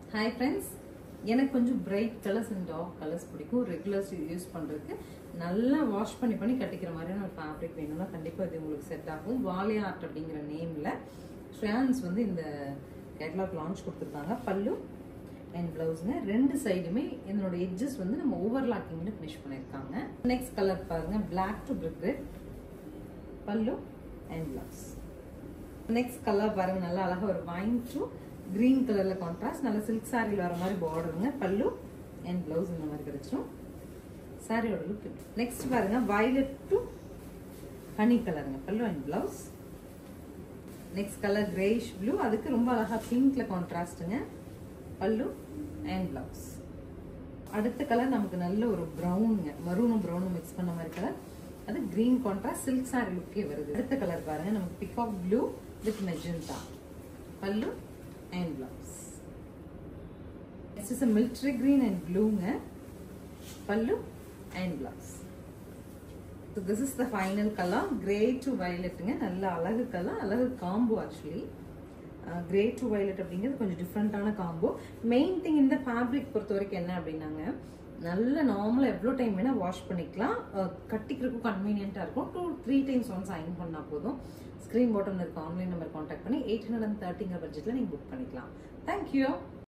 hi friends எனக்கு கொஞ்சம் bright colours and dark colours பிடிக்கும் ரெகுலர்ஸ் யூஸ் பண்ணுறதுக்கு நல்லா வாஷ் பண்ணி பண்ணி கட்டிக்கிற மாதிரியான ஒரு ஃபேப்ரிக் வேணும்னா கண்டிப்பாக இது உங்களுக்கு செட் ஆகும் வாலியா ஆர்ட் அப்படிங்கிற நேமில் ஷ்ரான்ஸ் வந்து இந்த கேட்லாக் லான்ச் கொடுத்துருக்காங்க பல்லு அண்ட் ப்ளவுஸுங்க ரெண்டு சைடுமே இதனோட எட்ஜஸ் வந்து நம்ம ஓவர்லாக்கிங்னு ஃபினிஷ் பண்ணியிருக்காங்க நெக்ஸ்ட் கலர் பாருங்க black to brick red pallu and blouse next colour பாருங்க நல்லா அழகா ஒரு வைன் டு கிரீன் கலர்ல கான்ட்ராஸ்ட் நல்ல சில்க் சாரியில் வர மாதிரி பார்டருங்க பல்லு அண்ட் பிளவுஸ் இந்த மாதிரி கிடைச்சிரும் சாரியோட லுக் நெக்ஸ்ட் பாருங்க வயலட் டு ஹனி கலருங்க pallu and blouse next colour greyish blue அதுக்கு ரொம்ப அழகா பிங்க்ல கான்ட்ராஸ்ட்டுங்க பல்லு அண்ட் பிளவுஸ் அடுத்த கலர் நமக்கு நல்ல ஒரு ப்ரௌனுங்க மரூனும் ப்ரௌனும் மிக்ஸ் பண்ண மாதிரி கலர் அது கிரீன் கான்ட்ராஸ்ட் சில்க் சாரி லுக்கே வருது அடுத்த கலர் பாருங்க நமக்கு peacock blue with magenta pallu and blouse next is military green and ப்ளூங்க pallu and blouse so this is the final colour grey to வயலட்டுங்க நல்ல அழகு கலர் அழகு combo actually grey to violet அப்படிங்கிறது கொஞ்சம் டிஃப்ரெண்ட்டான காம்போ மெயின் திங் இந்த ஃபேப்ரிக் பொறுத்த வரைக்கும் என்ன அப்படின்னாங்க நல்ல நார்மலாக எவ்வளோ டைம் வேணால் வாஷ் பண்ணிக்கலாம் கட்டிக்கிறதுக்கும் கன்வீனியண்ட்டாக இருக்கும் two three times once iron பண்ணால் போதும் ஸ்க்ரீன் பாட்டமில் இருக்க ஆன்லைன் நம்பர் காண்டாக்ட் பண்ணி எயிட் ஹண்ட்ரட் அண்ட் தேர்ட்டிங்கிற பட்ஜெட்டில் நீங்கள் புக் பண்ணிக்கலாம் தேங்க்யூ